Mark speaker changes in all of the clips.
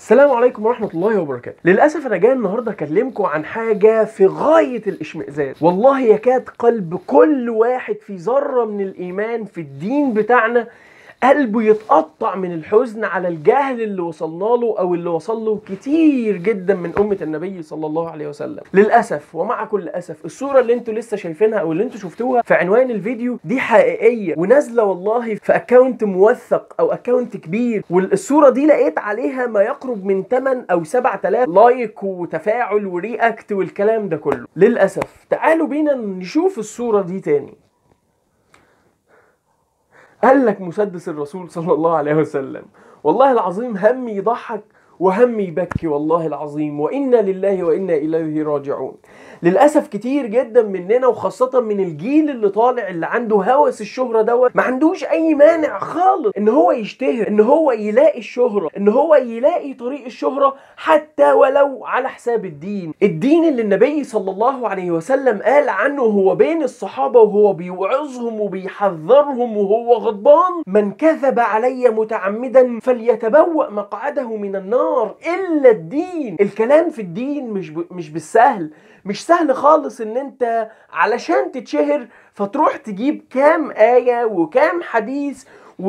Speaker 1: السلام عليكم ورحمة الله وبركاته للأسف أنا جاي النهاردة أكلمكم عن حاجة في غاية الإشمئزاز والله يكاد قلب كل واحد في ذرة من الإيمان في الدين بتاعنا قلبه يتقطع من الحزن على الجهل اللي وصلنا له او اللي وصل له كتير جدا من امه النبي صلى الله عليه وسلم للاسف ومع كل اسف الصوره اللي انتوا لسه شايفينها او اللي انتوا شفتوها في عنوان الفيديو دي حقيقيه ونازله والله في اكونت موثق او اكونت كبير والصوره دي لقيت عليها ما يقرب من 8 او 7000 لايك وتفاعل ورياكت والكلام ده كله للاسف تعالوا بينا نشوف الصوره دي تاني قال لك مسدس الرسول صلى الله عليه وسلم والله العظيم هم يضحك وهم يبكي والله العظيم وإنا لله وإنا إليه راجعون للأسف كتير جدا مننا وخاصة من الجيل اللي طالع اللي عنده هوس الشهرة دوت ما عندوش أي مانع خالص إن هو يشتهر إن هو يلاقي الشهرة إن هو يلاقي طريق الشهرة حتى ولو على حساب الدين الدين اللي النبي صلى الله عليه وسلم قال عنه هو بين الصحابة وهو بيوعظهم وبيحذرهم وهو غضبان من كذب علي متعمدا فليتبوأ مقعده من النار إلا الدين الكلام في الدين مش ب... مش بالسهل مش سهل خالص ان انت علشان تتشهر فتروح تجيب كام آية وكام حديث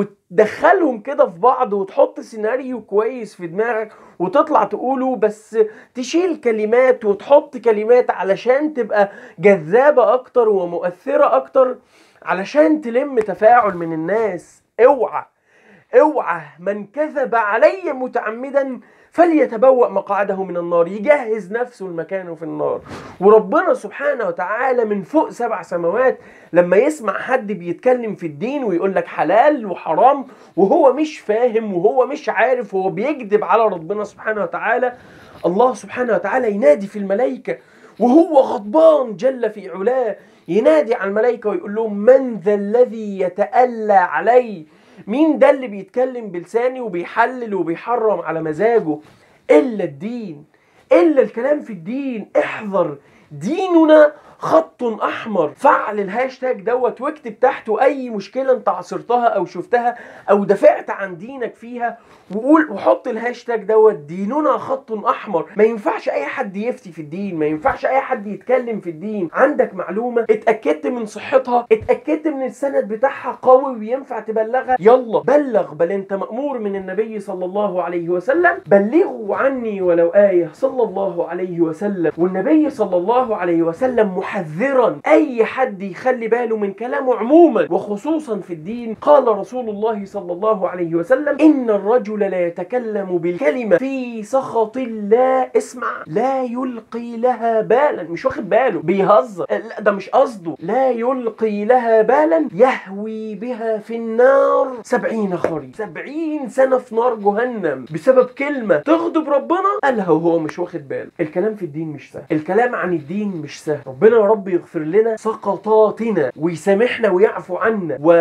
Speaker 1: وتدخلهم كده في بعض وتحط سيناريو كويس في دماغك وتطلع تقوله بس تشيل كلمات وتحط كلمات علشان تبقى جذابة اكتر ومؤثرة اكتر علشان تلم تفاعل من الناس اوعى اوعى من كذب علي متعمدا فليتبوأ مقعده من النار يجهز نفسه لمكانه في النار وربنا سبحانه وتعالى من فوق سبع سماوات لما يسمع حد بيتكلم في الدين ويقول لك حلال وحرام وهو مش فاهم وهو مش عارف وهو بيكذب على ربنا سبحانه وتعالى الله سبحانه وتعالى ينادي في الملائكة وهو غضبان جل في علاه ينادي على الملائكة ويقول لهم من ذا الذي يتألى علي مين ده اللي بيتكلم بلساني وبيحلل وبيحرم على مزاجه الا الدين الا الكلام في الدين احذر ديننا خط احمر فعل الهاشتاج دوت واكتب تحته اي مشكله انت عاصرتها او شفتها او دافعت عن دينك فيها وقول وحط الهاشتاج دوت ديننا خط احمر ما ينفعش اي حد يفتي في الدين ما ينفعش اي حد يتكلم في الدين عندك معلومه اتاكدت من صحتها اتاكدت من السند بتاعها قوي وينفع تبلغها يلا بلغ بل انت مامور من النبي صلى الله عليه وسلم بلغوا عني ولو ايه صلى الله عليه وسلم والنبي صلى الله عليه وسلم محذرا اي حد يخلي باله من كلامه عموما وخصوصا في الدين قال رسول الله صلى الله عليه وسلم ان الرجل لا يتكلم بالكلمه في سخط الله اسمع لا يلقي لها بالا مش واخد باله بيهزر لا ده مش قصده لا يلقي لها بالا يهوي بها في النار سبعين خريف سبعين سنه في نار جهنم بسبب كلمه تغضب ربنا قالها وهو مش واخد باله الكلام في الدين مش سهل الكلام عن الدين مش سهل ربنا يا رب يغفر لنا سقطاتنا ويسامحنا ويعفو عنا و...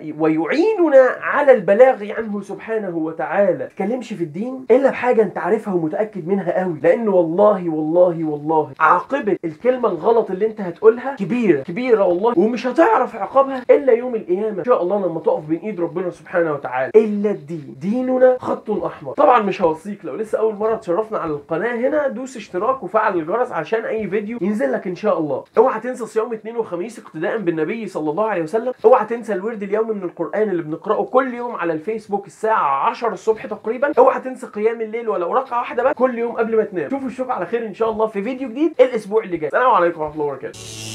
Speaker 1: ويعيننا على البلاغ عنه سبحانه وتعالى تكلمش في الدين الا بحاجه انت عارفها ومتاكد منها قوي لان والله والله والله عاقبه الكلمه الغلط اللي انت هتقولها كبيره كبيره والله ومش هتعرف عقابها الا يوم القيامه ان شاء الله لما تقف بين ايد ربنا سبحانه وتعالى الا الدين ديننا خط احمر طبعا مش هوصيك لو لسه اول مره تشرفنا على القناه هنا دوس اشتراك وفعل الجرس عشان اي فيديو ينزل لك ان شاء الله اوعى تنسى صيام اثنين وخميس اقتداء بالنبي صلى الله عليه وسلم اوعى تنسى الورد اليومي من القران اللي بنقراه كل يوم على الفيسبوك الساعه 10 الصبح تقريبا اوعى تنسى قيام الليل ولو ركعه واحده بس كل يوم قبل ما تنام شوفوا الشوق على خير ان شاء الله في فيديو جديد الاسبوع اللي جاي السلام عليكم ورحمه الله وبركاته